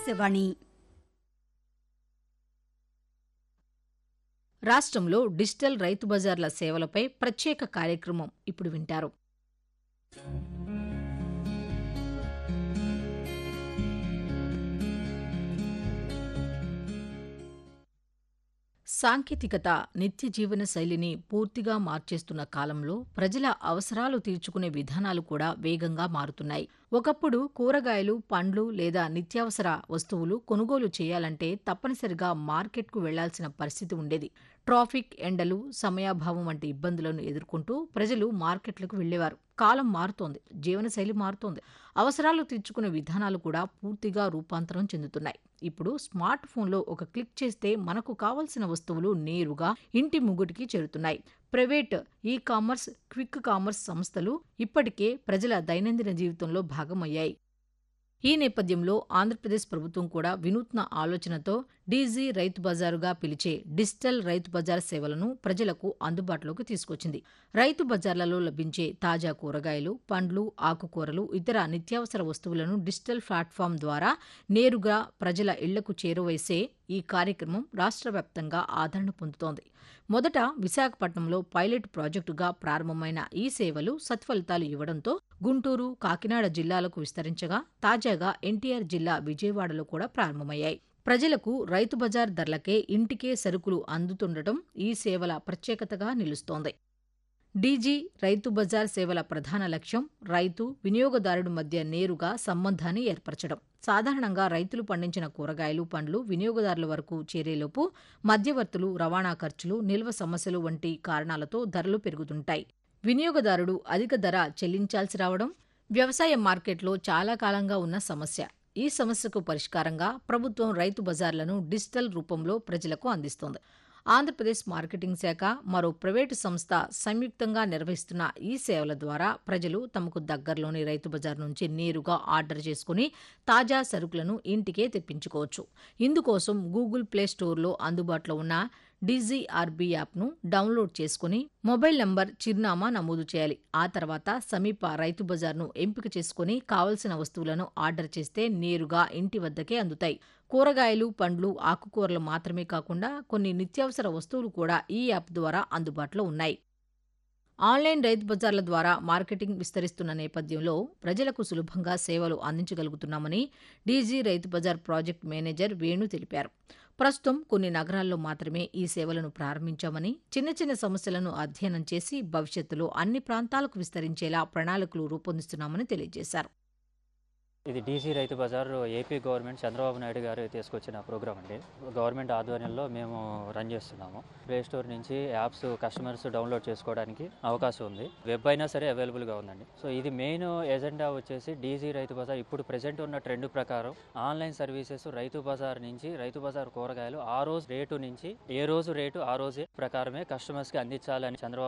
ఆకాశవాణి రాష్ట్రంలో డిజిటల్ రైతు బజార్ల సేవలపై ప్రత్యేక కార్యక్రమం ఇప్పుడు వింటారు సాంకేతికత నిత్య జీవన శైలిని పూర్తిగా మార్చేస్తున్న కాలంలో ప్రజల అవసరాలు తీర్చుకునే విధానాలు కూడా వేగంగా మారుతున్నాయి ఒకప్పుడు కూరగాయలు పండ్లు లేదా నిత్యావసర వస్తువులు కొనుగోలు చేయాలంటే తప్పనిసరిగా మార్కెట్కు వెళ్లాల్సిన పరిస్థితి ఉండేది ట్రాఫిక్ ఎండలు సమయాభావం వంటి ఇబ్బందులను ఎదుర్కొంటూ ప్రజలు మార్కెట్లకు వెళ్లేవారు కాలం మారుతోంది జీవనశైలి మారుతోంది అవసరాలు తీర్చుకునే విధానాలు కూడా పూర్తిగా రూపాంతరం చెందుతున్నాయి ఇప్పుడు స్మార్ట్ ఫోన్లో ఒక క్లిక్ చేస్తే మనకు కావలసిన వస్తువులు నేరుగా ఇంటి ముగ్గుటికి చేరుతున్నాయి private e commerce quick commerce సంస్థలు ఇప్పటికే ప్రజల దైనందిన జీవితంలో భాగమయ్యాయి ఈ నేపథ్యంలో ఆంధ్రప్రదేశ్ ప్రభుత్వం కూడా వినూత్న ఆలోచనతో డీజీ రైతు బజారుగా పిలిచే డిజిటల్ రైతు బజార్ సేవలను ప్రజలకు అందుబాటులోకి తీసుకొచ్చింది రైతు బజార్లలో లభించే తాజా కూరగాయలు పండ్లు ఆకుకూరలు ఇతర నిత్యావసర వస్తువులను డిజిటల్ ప్లాట్ఫామ్ ద్వారా నేరుగా ప్రజల ఇళ్లకు చేరువేసే ఈ కార్యక్రమం రాష్ట్ర వ్యాప్తంగా ఆదరణ పొందుతోంది మొదట విశాఖపట్నంలో పైలట్ ప్రాజెక్టుగా ప్రారంభమైన ఈ సేవలు సత్ఫలితాలు ఇవ్వడంతో గుంటూరు కాకినాడ జిల్లాలకు విస్తరించగా తాజాగా ఎన్టీఆర్ జిల్లా విజయవాడలో కూడా ప్రారంభమయ్యాయి ప్రజలకు రైతు బజార్ ధరలకే ఇంటికే సరుకులు అందుతుండటం ఈ సేవల ప్రత్యేకతగా నిలుస్తోంది డీజీ రైతు బజార్ సేవల ప్రధాన లక్ష్యం రైతు వినియోగదారుడి మధ్య నేరుగా సంబంధాన్ని ఏర్పరచడం సాధారణంగా రైతులు పండించిన కూరగాయలు పండ్లు వినియోగదారుల వరకు చేరేలోపు మధ్యవర్తులు రవాణా ఖర్చులు నిల్వ సమస్యలు వంటి కారణాలతో ధరలు పెరుగుతుంటాయి వినియోగదారుడు అధిక ధర చెల్లించాల్సి రావడం వ్యవసాయ మార్కెట్లో చాలా కాలంగా ఉన్న సమస్య ఈ సమస్యకు పరిష్కారంగా ప్రభుత్వం రైతు బజార్లను డిజిటల్ రూపంలో ప్రజలకు అందిస్తోంది ఆంధ్రప్రదేశ్ మార్కెటింగ్ శాఖ మరో ప్రైవేటు సంస్థ సంయుక్తంగా నిర్వహిస్తున్న ఈ సేవల ద్వారా ప్రజలు తమకు దగ్గరలోని రైతు బజార్ నుంచి నేరుగా ఆర్డర్ చేసుకుని తాజా సరుకులను ఇంటికే తెప్పించుకోవచ్చు ఇందుకోసం గూగుల్ ప్లే స్టోర్లో అందుబాటులో ఉన్న డీజీఆర్బీ యాప్ను డౌన్లోడ్ చేసుకుని మొబైల్ నంబర్ చిరునామా నమోదు చేయాలి ఆ తర్వాత సమీప రైతు బజార్ను ఎంపిక చేసుకుని కావలసిన వస్తువులను ఆర్డర్ చేస్తే నేరుగా ఇంటి వద్దకే అందుతాయి కూరగాయలు పండ్లు ఆకుకూరలు మాత్రమే కాకుండా కొన్ని నిత్యావసర వస్తువులు కూడా ఈ యాప్ ద్వారా అందుబాటులో ఉన్నాయి ఆన్లైన్ రైతు బజార్ల ద్వారా మార్కెటింగ్ విస్తరిస్తున్న నేపథ్యంలో ప్రజలకు సులభంగా సేవలు అందించగలుగుతున్నామని డీజీ రైతు బజార్ ప్రాజెక్ట్ మేనేజర్ వేణు తెలిపారు ప్రస్తుతం కొన్ని నగరాల్లో మాత్రమే ఈ సేవలను ప్రారంభించామని చిన్న చిన్న సమస్యలను అధ్యయనం చేసి భవిష్యత్తులో అన్ని ప్రాంతాలకు విస్తరించేలా ప్రణాళికలు రూపొందిస్తున్నామని తెలియజేశారు ఇది డీసీ రైతు బజార్ ఏపీ గవర్నమెంట్ చంద్రబాబు నాయుడు గారు తీసుకొచ్చిన ప్రోగ్రామ్ అండి గవర్నమెంట్ ఆధ్వర్యంలో మేము రన్ చేస్తున్నాము ప్లే స్టోర్ నుంచి యాప్స్ కస్టమర్స్ డౌన్లోడ్ చేసుకోవడానికి అవకాశం ఉంది వెబ్ అయినా సరే అవైలబుల్గా ఉందండి సో ఇది మెయిన్ ఎజెండా వచ్చేసి డీసీ రైతు బజార్ ఇప్పుడు ప్రెసెంట్ ఉన్న ట్రెండ్ ప్రకారం ఆన్లైన్ సర్వీసెస్ రైతు బజార్ నుంచి రైతు బజార్ కూరగాయలు ఆ రోజు రేటు నుంచి ఏ రోజు రేటు ఆ రోజే ప్రకారమే కస్టమర్స్కి అందించాలని చంద్రబాబు